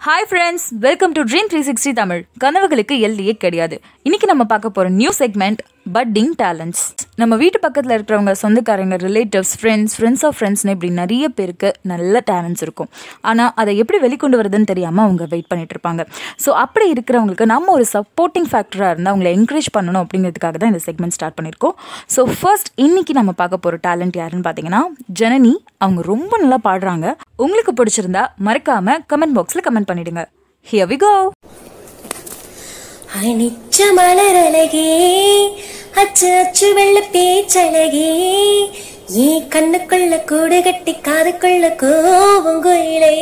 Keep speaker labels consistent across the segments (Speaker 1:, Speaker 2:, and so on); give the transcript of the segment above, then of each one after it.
Speaker 1: hi friends welcome to dream three sixty Tamil கனவுகளுக்கு எல்லையே கிடையாது இன்னைக்கு நம்ம பார்க்க போகிற நியூ செக்மெண்ட் பட்டிங் டேலண்ட்ஸ் நம்ம வீட்டு பக்கத்தில் இருக்கிறவங்க சொந்தக்காரங்க ரிலேட்டிவ்ஸ் ஃப்ரெண்ட்ஸ் ஃப்ரெண்ட்ஸ் ஆஃப் ஃப்ரெண்ட்ஸ்னு இப்படி நிறைய பேருக்கு நல்ல டேலண்ட்ஸ் இருக்கும் ஆனால் அதை எப்படி வெளிக்கொண்டு வருதுன்னு தெரியாமல் அவங்க வெயிட் பண்ணிட்டு இருப்பாங்க ஸோ அப்படி இருக்கிறவங்களுக்கு நம்ம ஒரு சப்போர்ட்டிங் ஃபேக்டராக இருந்தால் அவங்கள என்கரேஜ் பண்ணணும் அப்படிங்கிறதுக்காக தான் இந்த செக்மெண்ட் ஸ்டார்ட் பண்ணியிருக்கோம் ஸோ ஃபர்ஸ்ட் இன்னைக்கு நம்ம பார்க்க போகிற டேலண்ட் யாருன்னு பார்த்தீங்கன்னா ஜனனி அவங்க ரொம்ப நல்லா பாடுறாங்க உங்களுக்கு பிடிச்சிருந்தா மறக்காம கமெண்ட் பாக்ஸில் கமெண்ட் பண்ணிடுங்க ஹியர் வி கோ
Speaker 2: அணிச்ச மலரழகே அச்சு அச்சு வெள்ள பேச்சழகே ஏ கண்ணுக்குள்ள கூடு கட்டி காதுக்குள்ள கோவங்குயிலே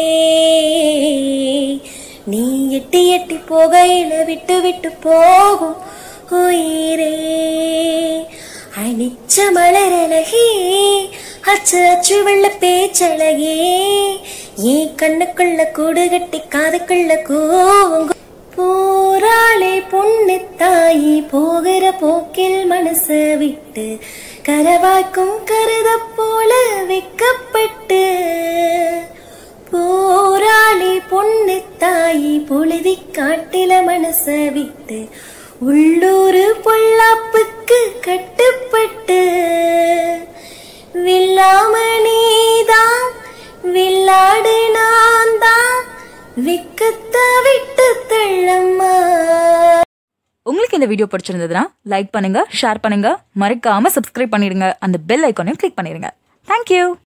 Speaker 2: நீ எட்டி எட்டி போகையில விட்டு விட்டு போகும் உயிரே அணிச்ச மலரழகே அச்சு அச்சு வெள்ள பேச்சழகே ஏ கண்ணுக்குள்ள கூடு கட்டி காதுக்குள்ள கோவங்கு போராளே பொண்ணு தாயி போகிற போக்கில் மனச விட்டு கரவாக்கும் கருத போல வைக்கப்பட்டு போராளி பொண்ணு தாயி பொழுதி காட்டில மனச விட்டு உள்ளூர் பொல்லாப்புக்கு கட்டுப்பட்டு வில்லாம நீதான் வில்லாடு நான் தான் விக்கத்த விட்டு தள்ளம்மா
Speaker 1: உங்களுக்கு இந்த வீடியோ பிடிச்சிருந்ததுன்னா லைக் பண்ணுங்க ஷேர் பண்ணுங்க மறக்காம சப்ஸ்கிரைப் பண்ணிடுங்க அந்த பெல் ஐக்கானையும் கிளிக் பண்ணிடுங்க தேங்க்யூ